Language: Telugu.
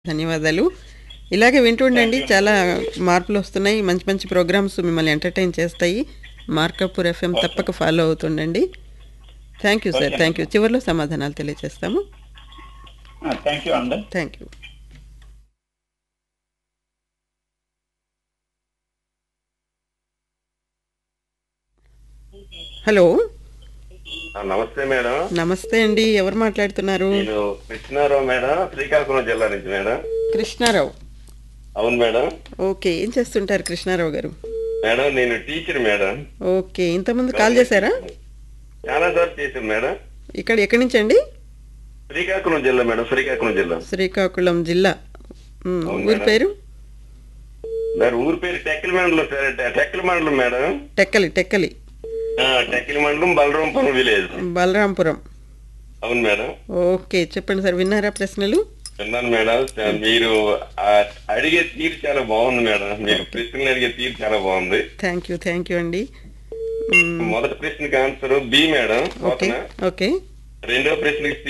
ధన్యవాదాలు ఇలాగే వింటుండండి చాలా మార్పులు వస్తున్నాయి మంచి మంచి ప్రోగ్రామ్స్ మిమ్మల్ని ఎంటర్టైన్ చేస్తాయి మార్కపూర్ ఎఫ్ఎం తప్పక ఫాలో అవుతుండండి thank you sir thank you చివరిలో సమాధానాలు తెలియజేస్తాము థ్యాంక్ యూ అండి థ్యాంక్ యూ హలో ఆ, నమస్తే మేడం నమస్తే అండి ఎవరు మాట్లాడుతున్నారు నేను కృష్ణారావు మేడం శ్రీకాకుళం జిల్లా నుంచి మేడం కృష్ణారావు అవును మేడం ఓకే ఏం చేస్తుంటారు కృష్ణారావు గారు మేడం నేను టీచర్ మేడం ఓకే ఇంతకుముందు కాల్ చేశారా చాలా సార్లు చేశాను మేడం ఇక్కడ ఎక్కడి నుంచి అండి శ్రీకాకుళం జిల్లా మేడం శ్రీకాకుళం జిల్లా శ్రీకాకుళం జిల్లా మ్, అవును ఊరి మేడం. పేరు దాని ఊరి పేరు టెక్కలి మండలం సార్ టె- టెక్కలి మండలం మేడం టెక్కలి టెక్కలి ఆ, టెక్కలి మండలం బలరాంపురం విలేజ్ బలరాంపురం అవును మేడం ఓకే చెప్పండి సార్ విన్నారా ప్రశ్నలు విన్నాను మేడం స- మీరు ఆ అడిగే తీరు చాలా బాగుంది మేడం మీరు ప్రశ్నలు అడిగే తీరు చాలా బాగుంది థ్యాంక్ యూ థ్యాంక్ యూ అండి మ్, మొదటి ప్రశ్నకి ఆన్సర్ బి మేడం ఓకే ఓకేనా ఓకే రెండో ప్రశ్నకి